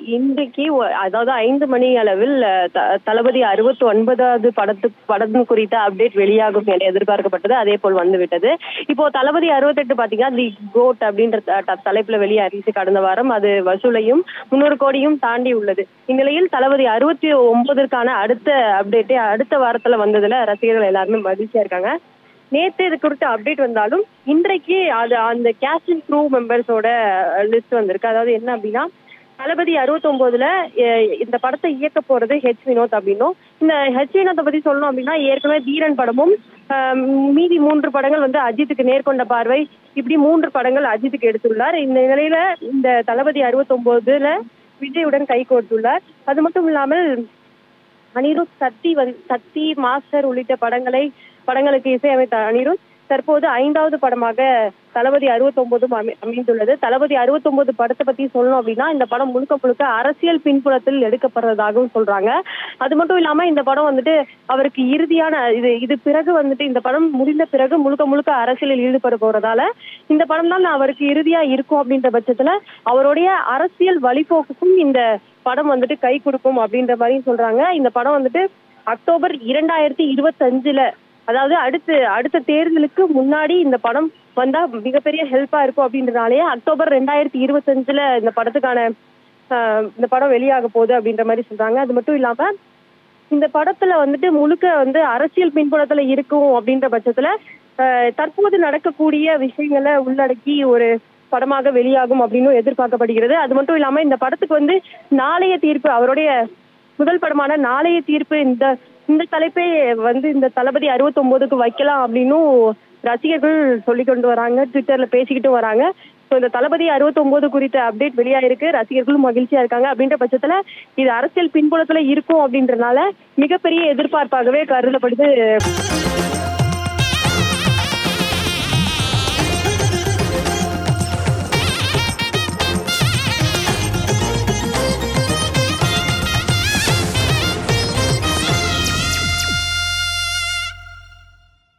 இன்றைக்கு ஒ- அதாவது ஐந்து மணி அளவில் அஹ், த- தளபதி அறுபத்தி ஒன்பதாவது படத்து படம் குறித்த அப்டேட் வெளியாகும் என எதிர்பார்க்கப்பட்டது அதே போல் வந்துவிட்டது இப்போ தளபதி அறுபத்தெட்டு பாத்தீங்கன்னா தி கோட் அப்படின்ற த- த- தலைப்புல வெளியாகிச்சு கடந்த வாரம் அது வசூலையும் முன்னூறு கோடியும் தாண்டி உள்ளது இந்நிலையில் தளபதி அறுபத்தி ஒன்பதற்கான அடுத்த அப்டேட்டே அடுத்த வாரத்துல வந்ததுல ரசிகர்கள் எல்லாருமே மகிழ்ச்சியா இருக்காங்க நேத்து இது குறித்த அப்டேட் வந்தாலும் இன்றைக்கு அது அந்த கேஸ்ட் அண்ட் க்ரூ மெம்பர்ஸோட லிஸ்ட் வந்திருக்கு அதாவது என்ன அப்படின்னா தளபதி அறுபத்தொன்பதுல இந்த படத்தை இயக்க போறது ஹெச் வினோத் அப்படின்னும் இந்த ஹெச் வினோத்தை பத்தி சொல்லணும் அப்படின்னா ஏற்கனவே தீரன் படமும் ஆஹ், மீதி மூன்று படங்கள் வந்து அஜித்துக்கு நேர்கொண்ட பார்வை இப்படி மூன்று படங்கள் அஜித்துக்கு எடுத்துள்ளார் இந்த நிலையில இந்த தளபதி அறுபத்தொன்பதுல விஜயுடன் கை கோர்த்துள்ளார் அது மட்டும் இல்லாமல் அனிருத் சக்தி வந்து சக்தி மாஸ்டர் உள்ளிட்ட படங்களை படங்களுக்கு இசையமைத்த அனிருத் தற்போது ஐந்தாவது படமாக தளபதி அறுபத்தொன்பதும் அமை அமைந்துள்ளது தளபதி அறுபத்தொன்பது படத்தை பத்தி சொல்லணும் அப்படின்னா இந்த படம் முழுக்க முழுக்க அரசியல் பின்புலத்தில் எடுக்கப்படுறதாகவும் சொல்றாங்க அது மட்டும் இல்லாம இந்த படம் வந்துட்டு அவருக்கு இறுதியான இது இது பிறகு வந்துட்டு இந்த படம் முடிந்த பிறகு முழுக்க முழுக்க அரசியலில் ஈடுபட போறதால இந்த படம் தான் அவருக்கு இறுதியா இருக்கும் அப்படின்ற பட்சத்துல அவருடைய அரசியல் வழிபோக்குக்கும் இந்த படம் வந்துட்டு கை கொடுக்கும் அப்படின்ற மாதிரி சொல்றாங்க இந்த படம் வந்துட்டு அக்டோபர் இரண்டாயிரத்தி இருபத்தஞ்சுல அதாவது அடுத்து அடுத்த தேர்தலுக்கு முன்னாடி இந்த படம் வந்தா மிகப்பெரிய ஹெல்ப்பா இருக்கும் அப்படின்றனாலேயே அக்டோபர் ரெண்டாயிரத்தி இருபத்தஞ்சுல இந்த படத்துக்கான ஆஹ், இந்த படம் வெளியாக போகுது அப்படின்ற மாதிரி சொல்றாங்க அது மட்டும் இல்லாம இந்த படத்துல வந்துட்டு முழுக்க வந்து அரசியல் பின்புலத்துல இருக்கும் அப்படின்ற பட்சத்துல ஆஹ், தற்போது நடக்கக்கூடிய விஷயங்களை உள்ளடக்கி ஒரு படமாக வெளியாகும் அப்படின்னு எதிர்பார்க்கப்படுகிறது அது மட்டும் இல்லாம இந்த படத்துக்கு வந்து நாளைய தீர்ப்பு அவருடைய முதல் படமான நாளைய தீர்ப்பு இந்த இந்த தலைப்பை வந்து இந்த தளபதி அறுபத்தொன்பதுக்கு வைக்கலாம் அப்படின்னும் ரசிகர்கள் சொல்லி கொண்டு வராங்க ட்விட்டர்ல பேசிக்கிட்டு வராங்க ஸோ இந்த தளபதி அறுபத்தொன்பது குறித்த அப்டேட் வெளியாயிருக்கு ரசிகர்களும் மகிழ்ச்சியா இருக்காங்க அப்படின்ற பட்சத்துல இது அரசியல் பின்புலத்துல இருக்கும் அப்படின்றனால மிகப்பெரிய எதிர்பார்ப்பாகவே கருதப்படுது